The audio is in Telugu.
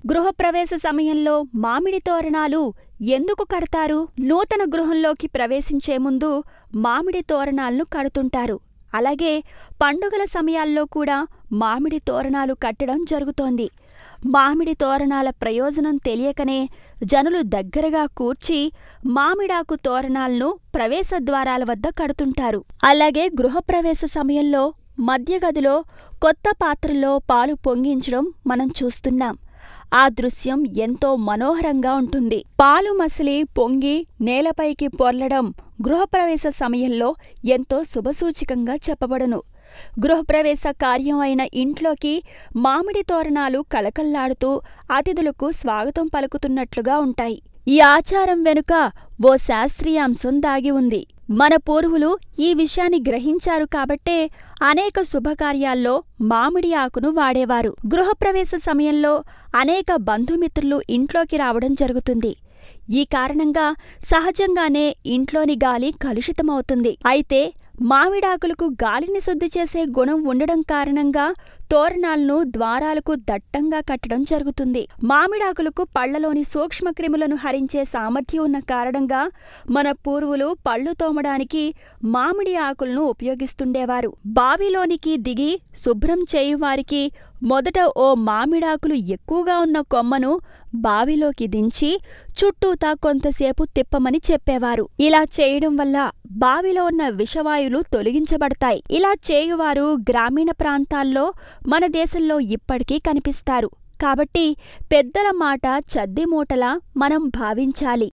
గృహప్రవేశ సమయంలో మామిడి తోరణాలు ఎందుకు కడతారు నూతన గృహంలోకి ప్రవేశించే ముందు మామిడి తోరణాలను కడుతుంటారు అలాగే పండుగల సమయాల్లో కూడా మామిడి తోరణాలు కట్టడం జరుగుతోంది మామిడి తోరణాల ప్రయోజనం తెలియకనే జనులు దగ్గరగా కూర్చి మామిడాకు తోరణాలను ప్రవేశద్వారాల వద్ద కడుతుంటారు అలాగే గృహప్రవేశ సమయంలో మధ్యగదిలో కొత్త పాత్రలో పాలు పొంగించడం మనం చూస్తున్నాం ఆ దృశ్యం ఎంతో మనోహరంగా ఉంటుంది పాలు మసిలి పొంగి నేలపైకి పొర్లడం గృహప్రవేశ సమయంలో ఎంతో శుభసూచకంగా చెప్పబడును గృహప్రవేశ కార్యం అయిన ఇంట్లోకి మామిడి తోరణాలు కళకళ్లాడుతూ అతిథులకు స్వాగతం పలుకుతున్నట్లుగా ఉంటాయి ఈ ఆచారం వెనుక ఓ శాస్త్రీయ అంశం దాగి ఉంది మన పూర్వులు ఈ విషయాన్ని గ్రహించారు కాబట్టే అనేక శుభకార్యాల్లో మామిడి ఆకును వాడేవారు గృహప్రవేశ సమయంలో అనేక బంధుమిత్రులు ఇంట్లోకి రావడం జరుగుతుంది ఈ కారణంగా సహజంగానే ఇంట్లోని గాలి కలుషితమవుతుంది అయితే మామిడాకులకు గాలిని శుద్ధి చేసే గుణం ఉండడం కారణంగా తోరణాలను ద్వారాలకు దట్టంగా కట్టడం జరుగుతుంది మామిడాకులకు పళ్లలోని సూక్ష్మక్రిములను హరించే సామర్థ్యం ఉన్న కారణంగా మన పూర్వులు పళ్ళు తోమడానికి మామిడి ఆకులను ఉపయోగిస్తుండేవారు బావిలోనికి దిగి శుభ్రం చేయువారికి మొదట ఓ మామిడాకులు ఎక్కువగా ఉన్న కొమ్మను బావిలోకి దించి చుట్టూతా కొంతసేపు తిప్పమని చెప్పేవారు ఇలా చేయడం వల్ల బావిలో ఉన్న విషవాయువులు తొలగించబడతాయి ఇలా చేయువారు గ్రామీణ ప్రాంతాల్లో మన దేశంలో ఇప్పటికీ కనిపిస్తారు కాబట్టి పెద్దల మాట చద్ది మూటలా మనం భావించాలి